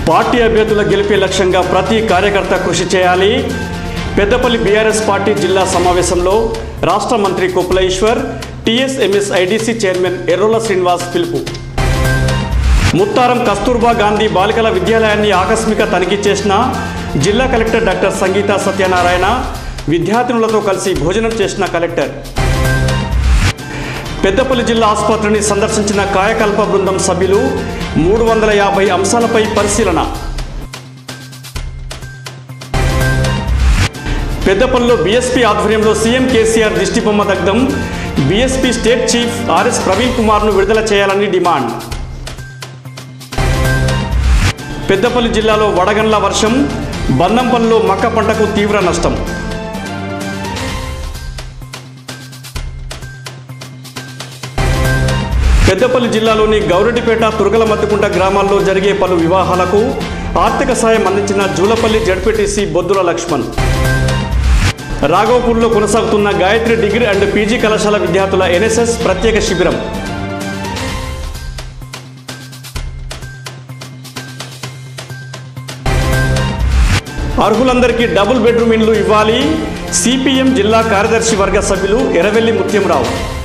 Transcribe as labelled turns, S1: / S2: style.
S1: party అభ్యర్థుల గెలిపే లక్ష్యంగా ప్రతి కార్యకర్త కృషి చేయాలి పెద్దపల్లి బీఆర్ఎస్ పార్టీ జిల్లా సమావేశంలో రాష్ట్ర మంత్రి Koppula Eshwar TSMS IDC chairman Errolla Srinivas పిలుపు ముత్తారం కస్తూర్బా గాంధీ బాలికల విద్యాలయాన్ని ఆకస్మిక తనిఖీ చేసిన జిల్లా కలెక్టర్ డాక్టర్ సంగీత సత్యనారాయణ విద్యార్థినులతో కలిసి భోజనం చేసిన కలెక్టర్ పెద్దపల్లి జిల్లా ఆసుపత్రిని సందర్శించిన కాయకల్ప బృందం సభ్యులు మూడు వందల యాభై అంశాలపై పరిశీలన పెద్దపల్లిలో బీఎస్పీ ఆధ్వర్యంలో సీఎం కేసీఆర్ దిష్టిబొమ్మ దగ్ధం BSP state chief RS Praveen కుమార్ను విడుదల చేయాలని డిమాండ్ పెద్దపల్లి జిల్లాలో వడగండ్ల వర్షం బందంపల్లిలో మక్క పంటకు తీవ్ర నష్టం పెద్దపల్లి జిల్లాలోని గౌరెడ్డిపేట తురగల మద్దుకుంట గ్రామాల్లో జరిగే పలు వివాహాలకు ఆర్థిక సాయం అందించిన జూలపల్లి జడ్పీటీసీ బొద్దుల లక్ష్మణ్ రాఘవపూర్లో కొనసాగుతున్న గాయత్రి డిగ్రీ అండ్ పీజీ కళాశాల విద్యార్థుల ఎన్ఎస్ఎస్ ప్రత్యేక శిబిరం అర్హులందరికీ డబుల్ బెడ్రూమ్ ఇండ్లు ఇవ్వాలి సిపిఎం జిల్లా కార్యదర్శి వర్గ సభ్యులు ఎర్రవెల్లి ముత్యంరావు